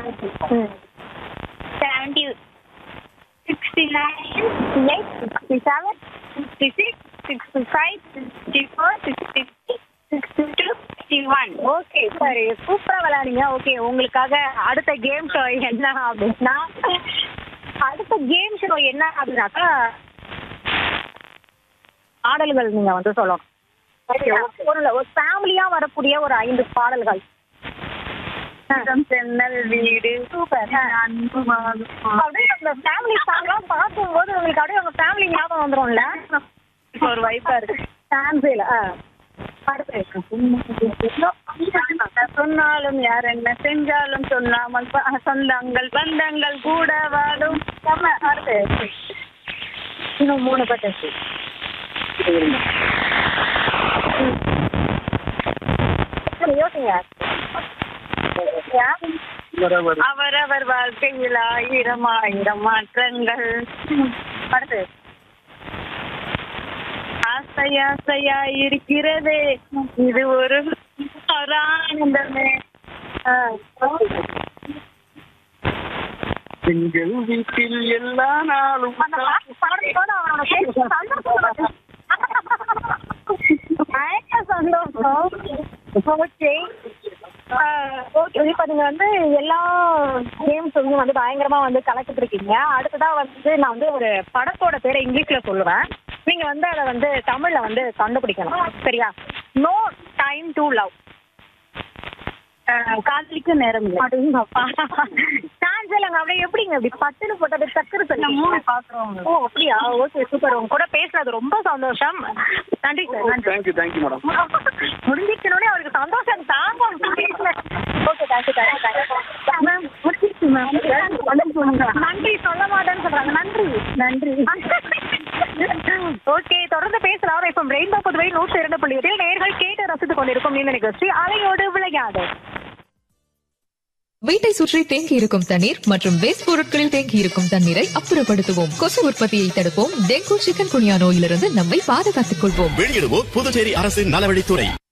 ம் seventy sixty nine eight sixty seven sixty six sixty five sixty four sixty sixty two sixty one okay சரி சூப்பரா விளையாடுங்க okay உங்களுக்காக அடுத்த game show என்ன அப்படின்னா அடுத்த கேம் ஷோ என்ன அப்படின்னாக்கா பாடல்கள் நீங்க வந்து சொல்லணும் சரியா? ஒரு ஒரு ஃபேமிலியா வரக்கூடிய ஒரு ஐந்து பாடல்கள் சென்னல் வீடு சூப்பர் அன்பு மாது அப்படியே அந்த ஃபேமிலி சாங்லாம் பார்க்கும்போது உங்களுக்கு அப்படியே உங்க ஃபேமிலி ஞாபகம் வந்துரும்ல ஒரு வைப்பா இருக்கு ஃபேன்சில அடுத்து சொன்னாலும் யார் என்ன செஞ்சாலும் சொல்லாமல் ப- சொந்தங்கள் பந்தங்கள் கூட வாழும் செம்ம. அடுத்து இன்னும் மூணு பட்டு யோசிங்க யோசிங்க. அவரவர் வாழ்க்கையில் ஆயிரம் ஆயிரம் மாற்றங்கள் அடுத்து ஆசை ஆசையா இருக்கிறதே இது ஒரு ஒரு ஆனந்தமே ஆ, எங்கள் வீட்டில் எல்லா நாளும் அந்த பாட்டு பாடும்போது அவனோட face சந்தோஷம். பயங்கர சந்தோஷம் ஓகே ஓகே இப்போ நீங்க வந்து எல்லா கேம்ஸும் வந்து பயங்கரமா வந்து கலக்கிட்டு இருக்கீங்க அடுத்ததா வந்து நான் வந்து ஒரு படத்தோட பேரை இங்கிலீஷ்ல சொல்லுவேன் நீங்க வந்து அதை வந்து தமிழ்ல வந்து கண்டுபிடிக்கணும் சரியா நோ டைம் டு லவ் காதலிக்க நேரம் இல்லை சான்ஸ் இல்லைங்க அப்படியே எப்படிங்க இப்படி பட்டுன்னு போட்டது டக்குனு இந்த மூணு சொல்லுங்க பாக்குறோம் ஓ அப்படியா ஓகே சூப்பர் உங்க கூட பேசுனது ரொம்ப சந்தோஷம் நன்றி சார் நன்றி தேங்க்யூ தேங்க்யூ மேடம் முடிஞ்சிக்கணும்னே அவருக்கு சந்தோஷம் தாங்க ஓகே தேங்க்யூ தேங்க்யூ மேம் முடிச்சிருச்சு மேம் நன்றி சொல்ல மாட்டேன்னு சொல்றாங்க நன்றி நன்றி ஓகே தொடர்ந்து பேசலாம் இப்போ ரெயின்போ புதுவை நூற்றி இரண்டு புள்ளி எட்டில் நேர்கள் கேட்டு ரசித்துக் கொண்டிருக்கும் இந்த நிகழ்ச்சி அலையோடு விளையாடு வீட்டை சுற்றி தேங்கி இருக்கும் தண்ணீர் மற்றும் வேஸ்ட் பொருட்களில் தேங்கி இருக்கும் தண்ணீரை அப்புறப்படுத்துவோம் கொசு உற்பத்தியை தடுப்போம் டெங்கு சிக்கன் குனியா நோயிலிருந்து நம்மை பாதுகாத்துக் கொள்வோம் வெளியிடுவோர் புதுச்சேரி அரசின் நலவழித்துறை